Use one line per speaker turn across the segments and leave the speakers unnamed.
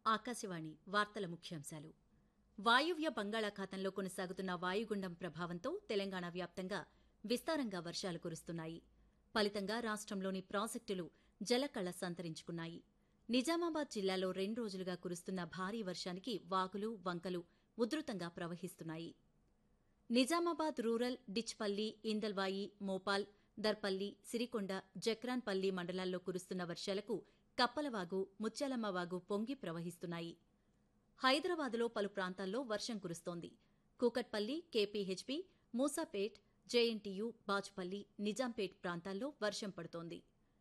ఆకాశవాణి వార్తల ముఖ్యాంశాలు వాయువ్య బంగాళాఖాతంలో కొనసాగుతున్న వాయుగుండం ప్రభావంతో తెలంగాణ వ్యాప్తంగా విస్తారంగా వర్షాలు కురుస్తున్నాయి ఫలితంగా రాష్టంలోని ప్రాజెక్టులు జలకళ సంతరించుకున్నాయి నిజామాబాద్ జిల్లాలో రెండు రోజులుగా కురుస్తున్న భారీ వర్షానికి వాగులు వంకలు ఉధృతంగా ప్రవహిస్తున్నాయి నిజామాబాద్ రూరల్ డిచ్పల్లి ఇందల్వాయి మోపాల్ దర్పల్లి సిరికొండ జక్రాన్పల్లి మండలాల్లో కురుస్తున్న వర్షాలకు కప్పలవాగు ముత్యాలమ్మ వాగు పొంగి ప్రవహిస్తున్నాయి హైదరాబాద్లో పలు ప్రాంతాల్లో వర్షం కురుస్తోంది కూకట్పల్లి కేపీహెచ్పీ మూసాపేట్ జేఎన్టీయూ బాచుపల్లి నిజాంపేట్ ప్రాంతాల్లో వర్షం పడుతోంది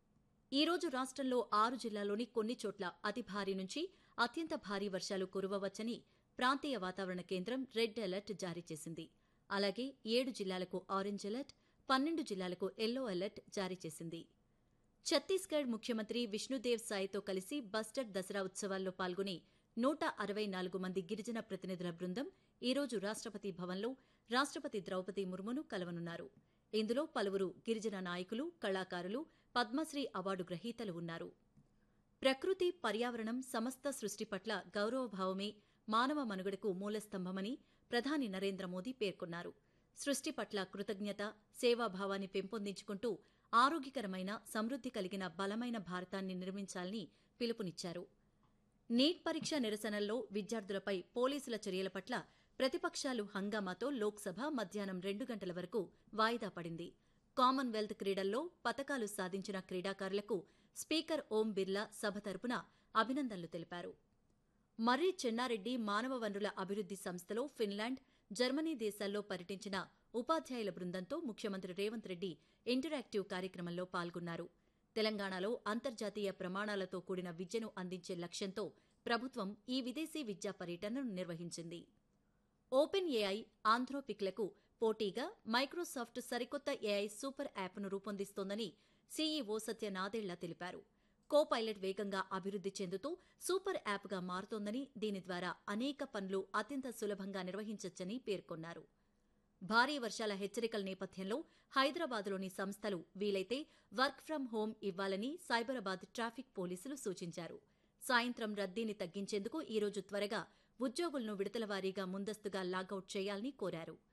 ఈ రోజు రాష్టంలో ఆరు జిల్లాల్లోని కొన్ని చోట్ల అతి భారీ నుంచి అత్యంత భారీ వర్షాలు కురవవచ్చని ప్రాంతీయ వాతావరణ కేంద్రం రెడ్ అలర్ట్ జారీ చేసింది అలాగే ఏడు జిల్లాలకు ఆరెంజ్ అలర్ట్ పన్నెండు జిల్లాలకు ఎల్లో అలర్ట్ జారీ చేసింది ఛత్తీస్గఢ్ ముఖ్యమంత్రి విష్ణుదేవ్ సాయితో కలిసి బస్టర్ దసరా ఉత్సవాల్లో పాల్గొని నూట అరవై నాలుగు మంది గిరిజన ప్రతినిధుల బృందం ఈ రోజు రాష్టపతి భవన్లో రాష్టపతి ద్రౌపది ముర్మును కలవనున్నారు ఇందులో పలువురు గిరిజన నాయకులు కళాకారులు పద్మశ్రీ అవార్డు గ్రహీతలు ఉన్నారు ప్రకృతి పర్యావరణం సమస్త సృష్టి పట్ల గౌరవభావమే మానవ మనుగడకు మూలస్తంభమని ప్రధాని నరేంద్ర మోదీ పేర్కొన్నారు సృష్టి పట్ల కృతజ్ఞత సేవాభావాన్ని పెంపొందించుకుంటూ ఆరోగ్యకరమైన సమృద్ది కలిగిన బలమైన భారతాన్ని నిర్మించాలని పిలుపునిచ్చారు నీట్ పరీక్ష నిరసనల్లో విద్యార్థులపై పోలీసుల చర్యల పట్ల ప్రతిపక్షాలు హంగామాతో లోక్సభ మధ్యాహ్నం రెండు గంటల వరకు వాయిదా పడింది కామన్వెల్త్ క్రీడల్లో పతకాలు సాధించిన క్రీడాకారులకు స్పీకర్ ఓం బిర్లా సభ తరపున అభినందనలు తెలిపారు మర్రి చెన్నారెడ్డి మానవ వనరుల అభివృద్ది సంస్థలో ఫిన్లాండ్ జర్మనీ దేశాల్లో పర్యటించిన ఉపాధ్యాయుల బృందంతో ముఖ్యమంత్రి రేవంత్ రెడ్డి ఇంటరాక్టివ్ కార్యక్రమంలో పాల్గొన్నారు తెలంగాణలో అంతర్జాతీయ ప్రమాణాలతో కూడిన విద్యను అందించే లక్ష్యంతో ప్రభుత్వం ఈ విదేశీ విద్యా పర్యటనను నిర్వహించింది ఓపెన్ ఏఐ ఆంథ్రోపిక్లకు పోటీగా మైక్రోసాఫ్ట్ సరికొత్త ఏఐ సూపర్ యాప్ను రూపొందిస్తోందని సీఈఓ సత్య నాదెళ్ల తెలిపారు కో పైలట్ వేగంగా అభివృద్ది చెందుతూ సూపర్ యాప్గా మారుతోందని దీని ద్వారా అనేక పనులు అత్యంత సులభంగా నిర్వహించొచ్చని పేర్కొన్నారు భారీ వర్షాల హెచ్చరికల నేపథ్యంలో హైదరాబాద్లోని సంస్థలు వీలైతే వర్క్ ఫ్రం హోం ఇవ్వాలని సైబరాబాద్ ట్రాఫిక్ పోలీసులు సూచించారు సాయంత్రం రద్దీని తగ్గించేందుకు ఈ రోజు త్వరగా ఉద్యోగులను విడతల వారీగా ముందస్తుగా లాగౌట్ చేయాలని కోరారు